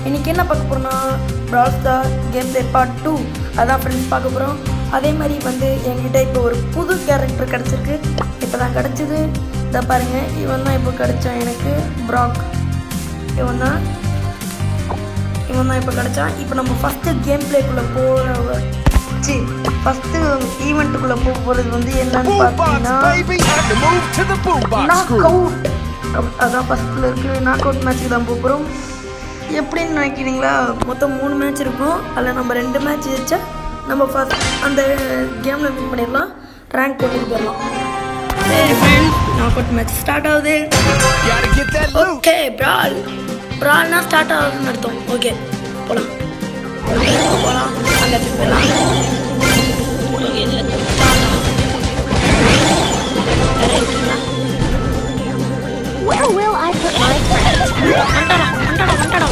இன்னைக்கு என்ன பார்க்க போகிறோம்னா Brawl Star game play part two அதான் ஃப்ரெண்ட்ஸ் பார்க்க போகிறோம் அதே மாதிரி வந்து என்கிட்ட இப்போ ஒரு புது கேரக்டர் கிடச்சிருக்கு இப்போ தான் கிடச்சிது இதை பாருங்கள் இவன் தான் இப்போ கிடச்சான் எனக்கு ப்ராக் இவன் தான் இவன் தான் இப்போ கிடச்சான் இப்போ நம்ம ஃபஸ்ட்டு கேம் பிளேக்குள்ளே போகிற சி ஃபஸ்ட்டு ஈவெண்ட்டுக்குள்ளே போக போகிறது வந்து என்னன்னு Boombox, பார்த்தீங்கன்னா baby! Time to move to the boombox knock group. Out அதான் ஃபஸ்ட்டில் இருக்குது நாக் அவுட் மேட்ச்சுக்கு தான் போக போகிறோம் எப்படின்னு நினைக்கிறீங்களா மொத்தம் மூணு மேட்ச் இருக்கும் அதில் நம்ம ரெண்டு மேட்ச் ஜெயிச்சா நம்ம ஃபஸ்ட் அந்த கேமில் வின் பண்ணிடலாம் ரேங்க் போட்டுட்டு போயிடலாம் சரி friends knock out match start ஆகுது Gotta get that loot. Okay Brawl ப்ரால்னா ஸ்டார்ட் ஆகுதுன்னு அர்த்தம் ஓகே போகலாம் போகலாம் அந்த இடத்துக்கு போயிடலாம் okay Where will I put my friends? வந்துடா வந்துடா வந்துடா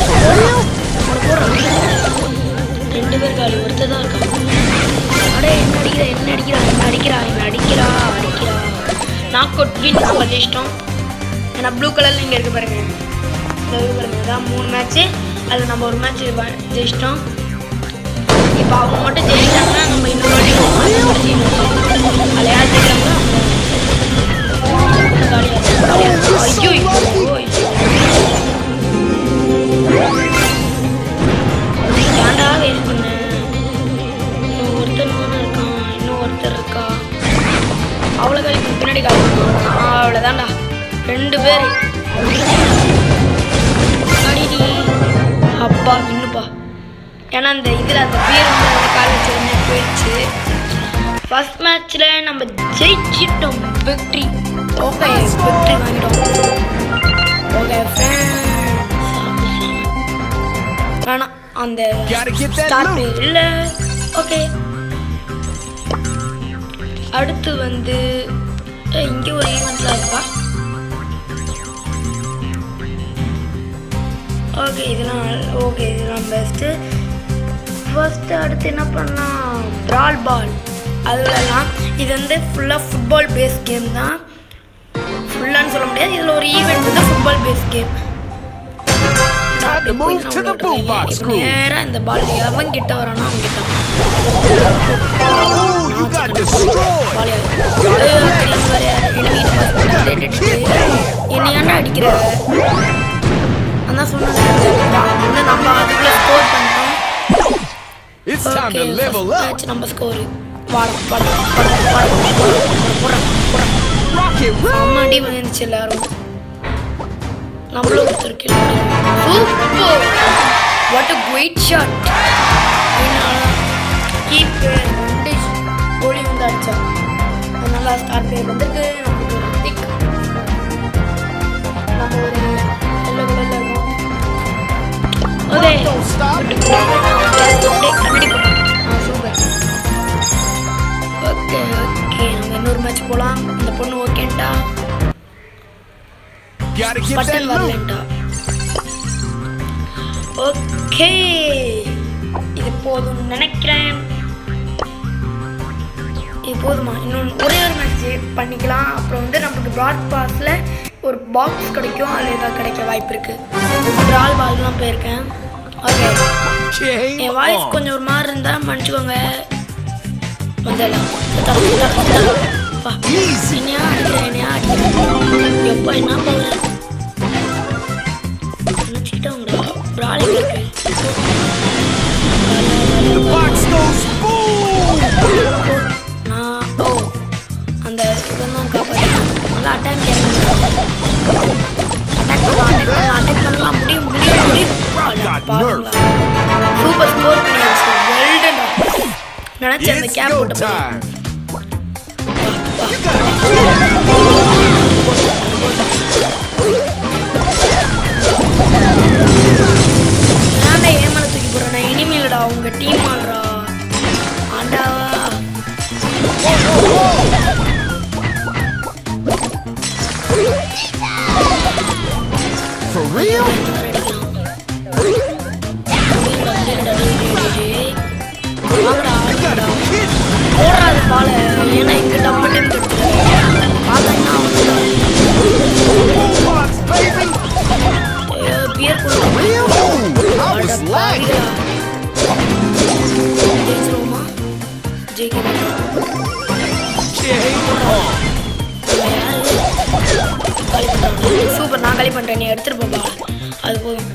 ரெண்டு பேர் காலி ஒருத்தர் தான் இருக்கான் அடே என்ன அடிக்கிறா என்ன அடிக்கிறா என்ன அடிக்கிறா என்ன அடிக்கிறா அடிக்கிறா நாக் அவுட் வின் நம்ம ஜெயிச்சிட்டோம் ஏன்னா ப்ளூ கலரில் இங்கே இருக்கு பாருங்க இந்த இது பாருங்க அதான் மூணு மேட்ச்சு அதில் நம்ம ஒரு மேட்ச் ஜெயிச்சிட்டோம் இப்போ அவங்க மட்டும் ஜெயிச்சாங்கன்னா நம்ம இன்னொரு வாட்டி ஒரு match கூட ஜெயிக்கணும் அதில் யார் ஜெயிக்கிறாங்களோ அவங்க காலியாக ஐயோ ஐயோ ஏன்டா வேஸ்ட் பண்ண இன்னும் ஒருத்தர் தானே இருக்கான் இன்னும் ஒருத்தர் இருக்கா அவ்வளோ காலி பின்னாடி காலி அவ்வளோதான்டா ரெண்டு பேர் அடிடி அப்பா இன்னுப்பா ஏன்னா அந்த இதில் அந்த பேர் வந்து அந்த கால் வச்சிருந்தே போயிடுச்சு ஃபர்ஸ்ட் மேட்ச்சில் நம்ம ஜெயிச்சிட்டோம் வெற்றி ஓகே வெற்றி வாங்கிட்டோம் ஓகே ஃப்ரெண்ட்ஸ் வேணாம் அந்த Gotta get that star loot. Player இல்லை ஓகே அடுத்து வந்து ஏய், இங்கே ஒரு ஈவெண்ட்லாம் இருக்கா ஓகே இதெல்லாம் ஓகே இதெல்லாம் பெஸ்ட்டு ஃபர்ஸ்ட்டு அடுத்து என்ன பண்ணலாம் ப்ரால் பால் அது விளையாடலாம் இது வந்து ஃபுல்லாக ஃபுட்பால் பேஸ் கேம் தான் ஃபுல்லான்னு சொல்ல முடியாது இதில் ஒரு ஈவெண்ட் வந்து football base game Time to move to the boombox group. நேரா இந்த பால் எவன் கிட்ட வரானோ அவன் கிட்ட Ooh, you got destroyed. பால் என்ன ஏன்டா அடிக்கிற அதான் சொன்னேன் இன்னும் நம்ம அதுக்குள்ள ஸ்கோர் பண்ணிட்டோம் It's time to level up. Match நம்ம ஸ்கோர் வாடம் வாடம் வாடம் வாடம் போடுறோம் போடுறோம் Rock it, roll. அம்மா அடி வந்துச்சு எல்லாரும் நம்மளும் ஒருத்தர் கீழே super what a quite shot keeper ரெண்டு கோலி வந்து அடிச்சா அதனால ஸ்டார் பிளேயர் வந்திருக்கு நமக்கு ஒரு திக் நம்ம ஒரு எல்லோ கலர்ல இருக்கோம் okay Don't stop. Okay okay நம்ம இன்னொரு மேட்ச் போகலாம் இந்த பொண்ணு ஓகேன்ட்டா Gotta get that button loot. வரலன்ட்டா ஓகே இது போதும் நினைக்கிறேன் இது போதுமா இன்னொன்று ஒரே ஒரு மேட்ச் பண்ணிக்கலாம் அப்புறம் வந்து நமக்கு ப்ராட் பாஸில் ஒரு பாக்ஸ் கிடைக்கும் அதில் ஏதாவது கிடைக்க வாய்ப்பு இருக்குது ட்ரால் பால்லாம் போயிருக்கேன் ஓகே Game என் வாய்ஸ் on. கொஞ்சம் ஒரு மாதிரி இருந்தால் மன்னிச்சுக்கோங்க வந்துடலாம் சுத்தம், சுத்தம், சுத்தம். அப்பா, Easy. என்னையா அடிக்கிறேன் என்னையா அடிக்கிறேன் எப்போ என்ன போகிறேன் நினச்சிக்கிட்டோங்களா ப்ராலிங் இருக்கு The box goes boom. நான் ஓ அந்த இதெல்லாம் காப்பாற்றணும் நல்லா அட்டாக் அட்டாக் பண்ணலாம் அட்டாக் பண்ணலாம் அட்டாக் பண்ணலாம் முடியும் முடியும் முடியும் Got சூப்பர் ஸ்கோர் பண்ணியாச்சு வெல்டன் நினச்ச அந்த It's கேப் go போட்டு போய் time. You gotta ஏன்டா ஏமால தூக்கி போடுற நான் இனிமேலடா உங்க டீம் ஆடுறா ஆண்டாவா for real. வாங்கடா You gotta be kidding. போடுறாது பால ஏன்னா இங்க டம்ம டைம் கட்டுறது பார்த்தா Boombox, baby. பியர் கொடுத்து Real. I was lagging. ஜெயிச்சிருவோமா ஜெயிக்க மாட்டோம் சூப்பர் நான் காலி பண்றேன் நீ எடுத்துட்டு போப்பா அது போதும்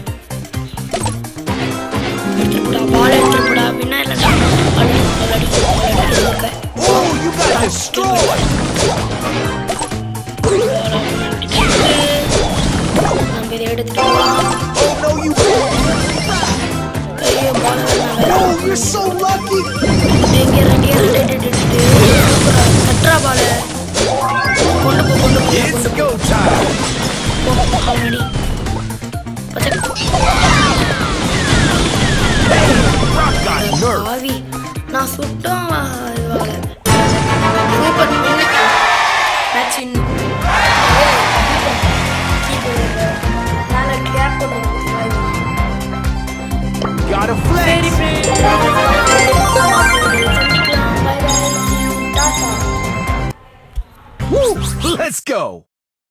எடுத்துட்டு போடா பால் எடுத்துட்டு போடா பின்னா இல்லடா ஆல்ரெடி ஆல்ரெடி ஆல்ரெடி இருக்க Oh, you got destroyed. நம்ம இதை எடுத்துட்டு போலாம் Oh no, you. ஐயோ ball Oh, you're so lucky. எங்க ரெடி ரெடி கட்ரா பால் கொண்டு போ கொண்டு போ It's go time. Already Brock got nerfed. ஆவி நான் சுட்டும் இதுவாக சூப்பர் மேட்ச் இன் மேலே கிளியர் பண்ணுறேன் Got a flex. சந்திக்கலாம் பை பை டாட்டா Woo, let's go.